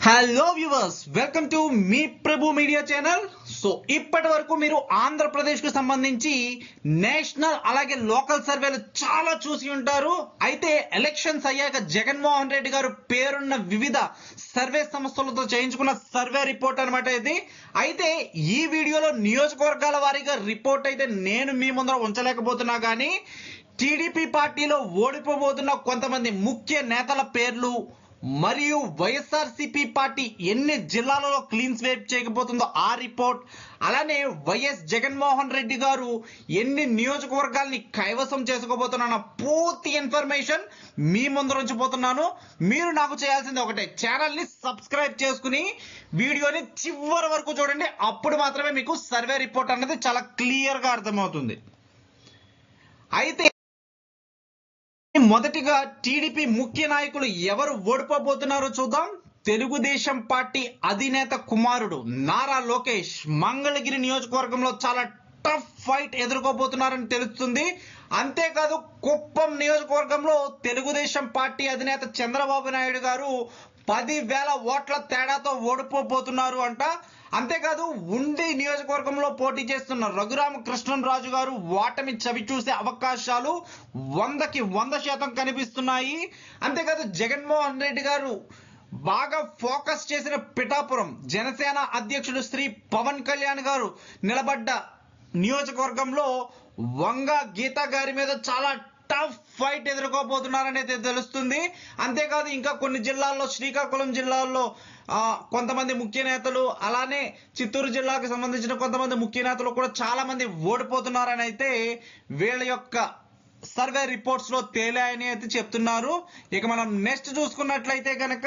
hello viewers welcome to మీ Prabhu media channel so ఇప్పటి వరకు మీరు ఆంధ్రప్రదేశ్ కు సంబంధించి నేషనల్ అలాగే లోకల్ సర్వేలు చాలా చూసి ఉంటారు అయితే ఎలక్షన్స్ అయ్యాక జగన్మోహన్ రెడ్డి గారు పేరున్న వివిధ సర్వే సంస్థలతో చేయించుకున్న సర్వే రిపోర్ట్ అన్నమాట ఇది అయితే ఈ వీడియోలో నియోజకవర్గాల వారీగా రిపోర్ట్ అయితే నేను మీ ముందర ఉంచలేకపోతున్నా కానీ టీడీపీ పార్టీలో ఓడిపోబోతున్న కొంతమంది ముఖ్య నేతల పేర్లు మరియు వైఎస్ఆర్సీపీ పార్టీ ఎన్ని జిల్లాలలో క్లీన్ స్వీప్ చేయకపోతుందో ఆ రిపోర్ట్ అలానే వైఎస్ జగన్మోహన్ రెడ్డి గారు ఎన్ని నియోజకవర్గాల్ని కైవసం చేసుకోబోతున్న పూర్తి ఇన్ఫర్మేషన్ మీ ముందు ఉంచిపోతున్నాను మీరు నాకు చేయాల్సింది ఒకటే ఛానల్ ని సబ్స్క్రైబ్ చేసుకుని వీడియోని చివరి వరకు చూడండి అప్పుడు మాత్రమే మీకు సర్వే రిపోర్ట్ అన్నది చాలా క్లియర్ గా అర్థమవుతుంది అయితే మొదటిగా టీడీపీ ముఖ్య నాయకులు ఎవరు ఓడిపోబోతున్నారో చూద్దాం తెలుగుదేశం పార్టీ అధినేత కుమారుడు నారా లోకేష్ మంగళగిరి నియోజకవర్గంలో చాలా టఫ్ ఫైట్ ఎదుర్కోబోతున్నారని తెలుస్తుంది అంతేకాదు కుప్పం నియోజకవర్గంలో తెలుగుదేశం పార్టీ అధినేత చంద్రబాబు నాయుడు గారు పది వేల ఓట్ల తేడాతో ఓడిపోబోతున్నారు అంట అంతేకాదు ఉండి నియోజకవర్గంలో పోటీ చేస్తున్న రఘురామ కృష్ణరాజు గారు ఓటమి చవి చూసే అవకాశాలు వందకి వంద శాతం కనిపిస్తున్నాయి అంతేకాదు జగన్మోహన్ రెడ్డి గారు బాగా ఫోకస్ చేసిన పిఠాపురం జనసేన అధ్యక్షుడు శ్రీ పవన్ కళ్యాణ్ గారు నిలబడ్డ నియోజకవర్గంలో వంగ గీత గారి మీద చాలా టఫ్ ఫైట్ ఎదుర్కోబోతున్నారని అయితే తెలుస్తుంది అంతేకాదు ఇంకా కొన్ని జిల్లాల్లో శ్రీకాకుళం జిల్లాల్లో ఆ, కొంతమంది ముఖ్య నేతలు అలానే చిత్తూరు జిల్లాకు సంబంధించిన కొంతమంది ముఖ్య నేతలు కూడా చాలా మంది ఓడిపోతున్నారని అయితే వీళ్ళ యొక్క సర్వే రిపోర్ట్స్ లో తేలాయని అయితే చెప్తున్నారు ఇక మనం నెక్స్ట్ చూసుకున్నట్లయితే కనుక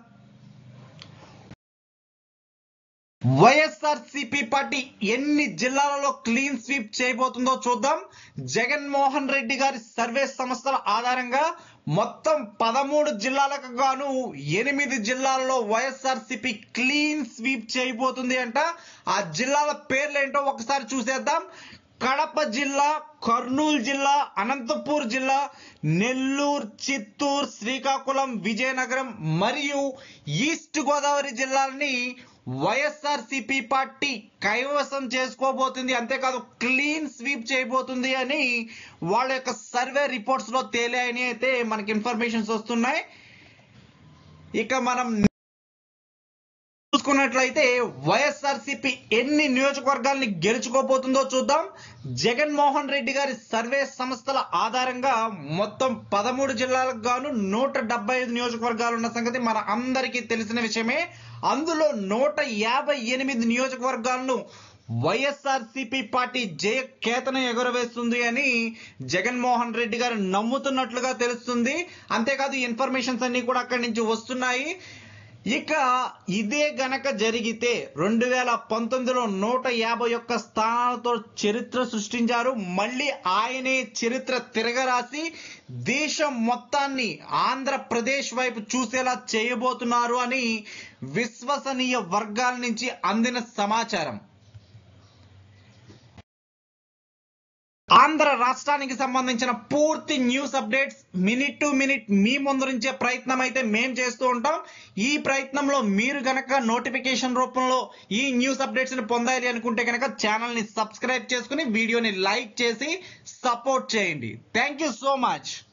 వైఎస్ఆర్ సిపి పార్టీ ఎన్ని జిల్లాలలో క్లీన్ స్వీప్ చేయబోతుందో చూద్దాం జగన్మోహన్ రెడ్డి గారి సర్వే సంస్థల ఆధారంగా మొత్తం పదమూడు జిల్లాలకు గాను ఎనిమిది జిల్లాలలో వైఎస్ఆర్ సిపి క్లీన్ స్వీప్ చేయబోతుంది అంట ఆ జిల్లాల పేర్లు ఏంటో ఒకసారి చూసేద్దాం కడప జిల్లా కర్నూలు జిల్లా అనంతపూర్ జిల్లా నెల్లూరు చిత్తూరు శ్రీకాకుళం విజయనగరం మరియు ఈస్ట్ గోదావరి జిల్లాలని వైఎస్ఆర్ సిపి పార్టీ కైవసం చేసుకోబోతుంది అంతేకాదు క్లీన్ స్వీప్ చేయబోతుంది అని వాళ్ళ యొక్క సర్వే రిపోర్ట్స్ లో తేలాయని అయితే మనకి ఇన్ఫర్మేషన్స్ వస్తున్నాయి ఇక మనం చూసుకున్నట్లయితే వైఎస్ఆర్సీపీ ఎన్ని నియోజకవర్గాల్ని గెలుచుకోబోతుందో చూద్దాం జగన్మోహన్ రెడ్డి గారి సర్వే సంస్థల ఆధారంగా మొత్తం పదమూడు జిల్లాలకు గాను నూట డెబ్బై ఐదు నియోజకవర్గాలు ఉన్న సంగతి మన అందరికీ తెలిసిన విషయమే అందులో నూట యాభై ఎనిమిది నియోజకవర్గాలను వైఎస్ఆర్సీపీ పార్టీ జయ కేతన ఎగురవేస్తుంది అని జగన్మోహన్ రెడ్డి గారు నమ్ముతున్నట్లుగా తెలుస్తుంది అంతేకాదు ఇన్ఫర్మేషన్స్ అన్ని కూడా అక్కడి నుంచి వస్తున్నాయి ఇక ఇదే గనక జరిగితే రెండు వేల పంతొమ్మిదిలో నూట యాభై ఒక్క స్థానాలతో చరిత్ర సృష్టించారు మళ్ళీ ఆయనే చరిత్ర తిరగరాసి దేశం మొత్తాన్ని ఆంధ్రప్రదేశ్ వైపు చూసేలా చేయబోతున్నారు అని విశ్వసనీయ వర్గాల నుంచి అందిన సమాచారం ఆంధ్ర రాష్ట్రానికి సంబంధించిన పూర్తి news updates minute to minute మీ ముందు నుంచే ప్రయత్నం అయితే మేం చేస్తూ ఉంటాం ఈ ప్రయత్నంలో మీరు గనక నోటిఫికేషన్ రూపంలో ఈ న్యూస్ అప్డేట్స్ ని పొందాలి అనుకుంటే గనక ఛానల్ ని సబ్స్క్రైబ్ చేసుకుని వీడియోని లైక్ చేసి సపోర్ట్ చేయండి థ్యాంక్ యూ సో మచ్